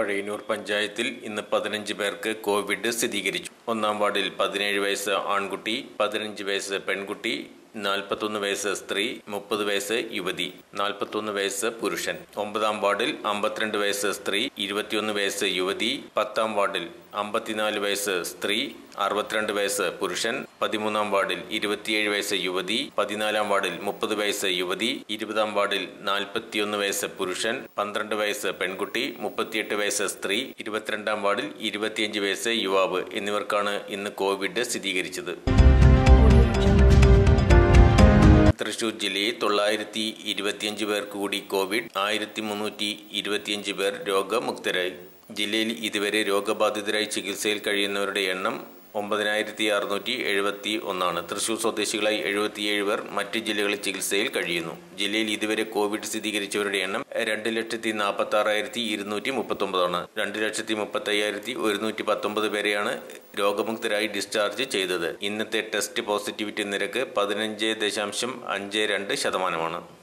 പഴയന്നൂർ പഞ്ചായത്തിൽ ഇന്ന് പതിനഞ്ച് പേർക്ക് കോവിഡ് സ്ഥിരീകരിച്ചു ഒന്നാം വാർഡിൽ പതിനേഴ് വയസ്സ് ആൺകുട്ടി പതിനഞ്ച് വയസ്സ് പെൺകുട്ടി നാൽപ്പത്തൊന്ന് വയസ്സ് സ്ത്രീ മുപ്പത് വയസ്സ് യുവതി നാൽപ്പത്തൊന്ന് വയസ്സ് പുരുഷൻ ഒമ്പതാം വാർഡിൽ അമ്പത്തിരണ്ട് വയസ്സ് സ്ത്രീ ഇരുപത്തിയൊന്ന് വയസ്സ് യുവതി പത്താം വാർഡിൽ അമ്പത്തിനാല് വയസ്സ് സ്ത്രീ അറുപത്തിരണ്ട് വയസ്സ് പുരുഷൻ പതിമൂന്നാം വാർഡിൽ ഇരുപത്തിയേഴ് വയസ്സ് യുവതി പതിനാലാം വാർഡിൽ മുപ്പത് വയസ്സ് യുവതി ഇരുപതാം വാർഡിൽ നാൽപ്പത്തിയൊന്ന് വയസ്സ് പുരുഷൻ പന്ത്രണ്ട് വയസ്സ് പെൺകുട്ടി മുപ്പത്തിയെട്ട് വയസ്സ് സ്ത്രീ ഇരുപത്തിരണ്ടാം വാർഡിൽ ഇരുപത്തിയഞ്ച് വയസ്സ് യുവാവ് എന്നിവർക്കാണ് ഇന്ന് കോവിഡ് സ്ഥിരീകരിച്ചത് തൃശൂർ ജില്ലയിൽ തൊള്ളായിരത്തി ഇരുപത്തിയഞ്ച് പേർക്ക് കൂടി കോവിഡ് ആയിരത്തി മുന്നൂറ്റി ഇരുപത്തിയഞ്ച് പേർ രോഗമുക്തരായി ജില്ലയിൽ ഇതുവരെ രോഗബാധിതരായി ചികിത്സയിൽ കഴിയുന്നവരുടെ എണ്ണം ഒമ്പതിനായിരത്തി അറുന്നൂറ്റി എഴുപത്തി ഒന്നാണ് തൃശൂർ സ്വദേശികളായി എഴുപത്തിയേഴ് പേർ മറ്റ് ജില്ലകളിൽ ചികിത്സയിൽ കഴിയുന്നു ജില്ലയിൽ ഇതുവരെ കോവിഡ് സ്ഥിരീകരിച്ചവരുടെ എണ്ണം രണ്ട് ലക്ഷത്തി നാൽപ്പത്തി ആറായിരത്തി ഇരുന്നൂറ്റി മുപ്പത്തി ഒമ്പതാണ് രണ്ട് ലക്ഷത്തി മുപ്പത്തി അയ്യായിരത്തി ഒരുന്നൂറ്റി പത്തൊമ്പത് പേരെയാണ് രോഗമുക്തരായി ഡിസ്ചാർജ് ചെയ്തത് ഇന്നത്തെ ടെസ്റ്റ് പോസിറ്റിവിറ്റി നിരക്ക് പതിനഞ്ച് ദശാംശം അഞ്ച് രണ്ട് ശതമാനമാണ്